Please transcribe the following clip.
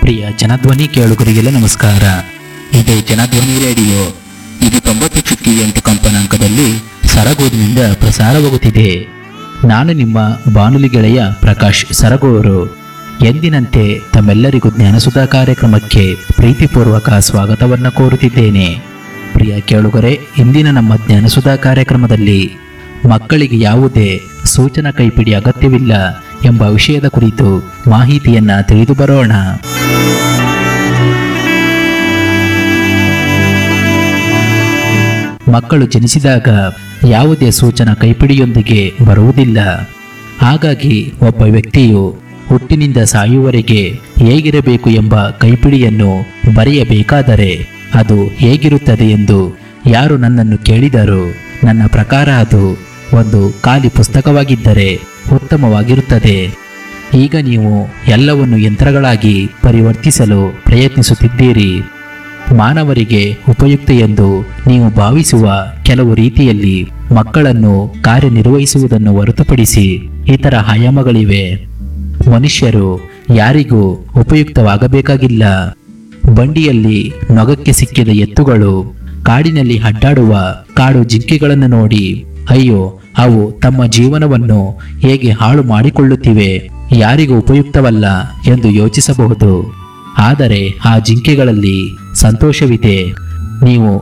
ಪ್ರಿಯ ಜನಧ್ವನಿ ಕೇಳುಗರಿಗೆಲ್ಲ ನಮಸ್ಕಾರ ಇದು ಜನಧ್ವನಿ ರೇಡಿಯೋ ಇದು ತೊಂಬತ್ತು ಚುಕ್ಕಿ ಎಂಟು ಕಂಪನಾಂಕದಲ್ಲಿ ಸರಗೂರಿನಿಂದ ಪ್ರಸಾರವಾಗುತ್ತಿದೆ ನಾನು ನಿಮ್ಮ ಬಾನುಲಿ ಗೆಳೆಯ ಪ್ರಕಾಶ್ ಸರಗೂರು ಎಂದಿನಂತೆ ತಮ್ಮೆಲ್ಲರಿಗೂ ಜ್ಞಾನಸುಧಾ ಕಾರ್ಯಕ್ರಮಕ್ಕೆ ಪ್ರೀತಿಪೂರ್ವಕ ಸ್ವಾಗತವನ್ನು ಕೋರುತ್ತಿದ್ದೇನೆ ಪ್ರಿಯ ಕೇಳುಗರೆ ಇಂದಿನ ನಮ್ಮ ಜ್ಞಾನಸುಧಾ ಕಾರ್ಯಕ್ರಮದಲ್ಲಿ ಮಕ್ಕಳಿಗೆ ಯಾವುದೇ ಸೂಚನಾ ಕೈಪಿಡಿ ಅಗತ್ಯವಿಲ್ಲ ಎಂಬ ವಿಷಯದ ಕುರಿತು ಮಾಹಿತಿಯನ್ನ ತಿಳಿದು ಬರೋಣ ಮಕ್ಕಳು ಜನಿಸಿದಾಗ ಯಾವುದೇ ಸೂಚನಾ ಕೈಪಿಡಿಯೊಂದಿಗೆ ಬರುವುದಿಲ್ಲ ಹಾಗಾಗಿ ಒಬ್ಬ ವ್ಯಕ್ತಿಯು ಹುಟ್ಟಿನಿಂದ ಸಾಯುವವರೆಗೆ ಹೇಗಿರಬೇಕು ಎಂಬ ಕೈಪಿಡಿಯನ್ನು ಬರೆಯಬೇಕಾದರೆ ಅದು ಹೇಗಿರುತ್ತದೆ ಎಂದು ಯಾರು ನನ್ನನ್ನು ಕೇಳಿದರು ನನ್ನ ಪ್ರಕಾರ ಅದು ಒಂದು ಖಾಲಿ ಪುಸ್ತಕವಾಗಿದ್ದರೆ ಉತ್ತಮವಾಗಿರುತ್ತದೆ ಈಗ ನೀವು ಎಲ್ಲವನ್ನು ಯಂತ್ರಗಳಾಗಿ ಪರಿವರ್ತಿಸಲು ಪ್ರಯತ್ನಿಸುತ್ತಿದ್ದೀರಿ ಮಾನವರಿಗೆ ಉಪಯುಕ್ತ ಎಂದು ನೀವು ಭಾವಿಸುವ ಕೆಲವು ರೀತಿಯಲ್ಲಿ ಮಕ್ಕಳನ್ನು ಕಾರ್ಯನಿರ್ವಹಿಸುವುದನ್ನು ಹೊರತುಪಡಿಸಿ ಇತರ ಆಯಾಮಗಳಿವೆ ಮನುಷ್ಯರು ಯಾರಿಗೂ ಉಪಯುಕ್ತವಾಗಬೇಕಾಗಿಲ್ಲ ಬಂಡಿಯಲ್ಲಿ ನೊಗಕ್ಕೆ ಸಿಕ್ಕಿದ ಎತ್ತುಗಳು ಕಾಡಿನಲ್ಲಿ ಅಡ್ಡಾಡುವ ಕಾಡು ಜಿಂಕೆಗಳನ್ನು ನೋಡಿ ಅಯ್ಯೋ ಅವು ತಮ್ಮ ಜೀವನವನ್ನು ಹೇಗೆ ಹಾಳು ಮಾಡಿಕೊಳ್ಳುತ್ತಿವೆ ಯಾರಿಗೂ ಉಪಯುಕ್ತವಲ್ಲ ಎಂದು ಯೋಚಿಸಬಹುದು ಆದರೆ ಆ ಜಿಂಕೆಗಳಲ್ಲಿ ಸಂತೋಷವಿದೆ ನೀವು